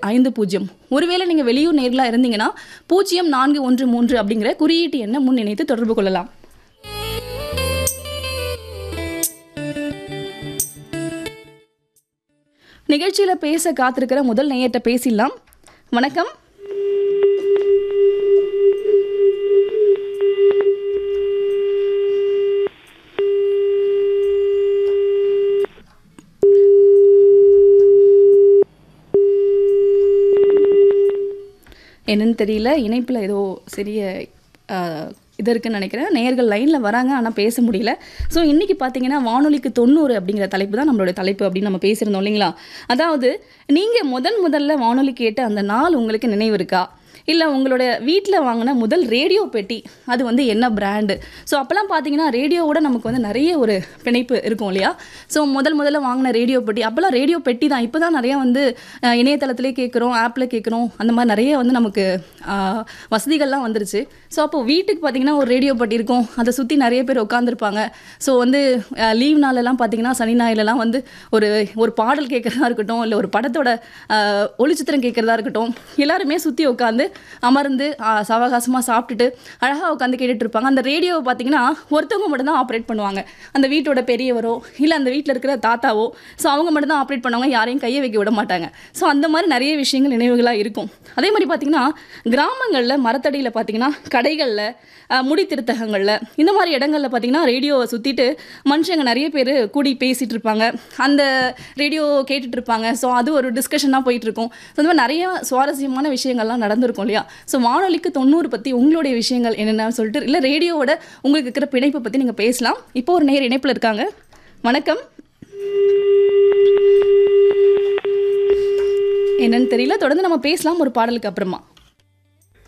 ஐந்து பூஜ்ஜியம் ஒருவேளை நீங்கள் வெளியூர் நேர்களாக இருந்தீங்கன்னா பூஜ்ஜியம் நான்கு ஒன்று மூன்று அப்படிங்கிற குறியீட்டு எண்ணை முன் இணைத்து தொடர்பு கொள்ளலாம் நிகழ்ச்சியில் பேச காத்திருக்கிற முதல் நேயர்கிட்ட பேசிடலாம் வணக்கம் என்னன்னு தெரியல இணைப்பில் ஏதோ சிறிய ஆஹ், இது இருக்குன்னு நினைக்கிறேன் நேயர்கள் லைனில் வராங்க ஆனால் பேச முடியல ஸோ இன்றைக்கி பார்த்தீங்கன்னா வானொலிக்கு தொண்ணூறு அப்படிங்கிற தலைப்பு தான் நம்மளோட தலைப்பு அப்படின்னு நம்ம பேசியிருந்தோம் இல்லைங்களா அதாவது நீங்கள் முதன் முதல்ல வானொலி கேட்ட அந்த நாள் உங்களுக்கு நினைவு இருக்கா இல்லை உங்களோட வீட்டில் வாங்கின முதல் ரேடியோ பெட்டி அது வந்து என்ன பிராண்டு ஸோ அப்போல்லாம் பார்த்தீங்கன்னா ரேடியோவோட நமக்கு வந்து நிறைய ஒரு பிணைப்பு இருக்கும் இல்லையா ஸோ முதல் முதல்ல வாங்கின ரேடியோ பெட்டி அப்போல்லாம் ரேடியோ பெட்டி தான் இப்போ தான் நிறையா வந்து அஹ், இணையதளத்திலே கேட்குறோம் ஆப்பில் கேட்குறோம் அந்த மாதிரி நிறைய வந்து நமக்கு ஆஹ், வசதிகள்லாம் வந்துருச்சு ஸோ அப்போ வீட்டுக்கு பார்த்தீங்கன்னா ஒரு ரேடியோ பெட்டி இருக்கும் அதை சுற்றி நிறைய பேர் உட்காந்துருப்பாங்க ஸோ வந்து லீவ் நாளெல்லாம் பார்த்தீங்கன்னா சனி ஞாயிலெல்லாம் வந்து ஒரு ஒரு பாடல் கேட்குறதா இருக்கட்டும் இல்லை ஒரு படத்தோட ஆஹ், ஒளிச்சித்திரம் கேட்குறதா இருக்கட்டும் எல்லாருமே சுற்றி உட்காந்து அமர்ந்து சவகாசமாக சாப்பிட்டுட்டு அழகாக உட்காந்து கேட்டுட்டு இருப்பாங்க அந்த ரேடியோவை பார்த்தீங்கன்னா ஒருத்தவங்க மட்டும்தான் ஆப்ரேட் பண்ணுவாங்க அந்த வீட்டோட பெரியவரோ இல்லை அந்த வீட்டில் இருக்கிற தாத்தாவோ ஸோ அவங்க மட்டும்தான் ஆப்ரேட் பண்ணுவாங்க யாரையும் கையை வைக்க விட மாட்டாங்க ஸோ அந்த மாதிரி நிறைய விஷயங்கள் நினைவுகளாக இருக்கும் அதே மாதிரி பார்த்தீங்கன்னா கிராமங்களில் மரத்தடியில் பார்த்தீங்கன்னா கடைகளில் முடி திருத்தகங்களில் இந்த மாதிரி இடங்களில் பார்த்தீங்கன்னா ரேடியோவை சுற்றிட்டு மனுஷங்க நிறைய பேர் கூடி பேசிகிட்டு இருப்பாங்க அந்த ரேடியோ கேட்டுட்டு இருப்பாங்க ஸோ அது ஒரு டிஸ்கஷனாக போயிட்டு இருக்கும் ஸோ இந்த மாதிரி நிறைய சுவாரஸ்யமான விஷயங்கள்லாம் நடந்திருக்கும் இல்லையா ஸோ வானொலிக்கு தொண்ணூறு பற்றி உங்களுடைய விஷயங்கள் என்னென்னு சொல்லிட்டு இல்லை ரேடியோவோட உங்களுக்கு இருக்கிற பிணைப்பை பற்றி நீங்கள் பேசலாம் இப்போ ஒரு நேர் இணைப்பில் இருக்காங்க வணக்கம் என்னன்னு தெரியல தொடர்ந்து நம்ம பேசலாம் ஒரு பாடலுக்கு அப்புறமா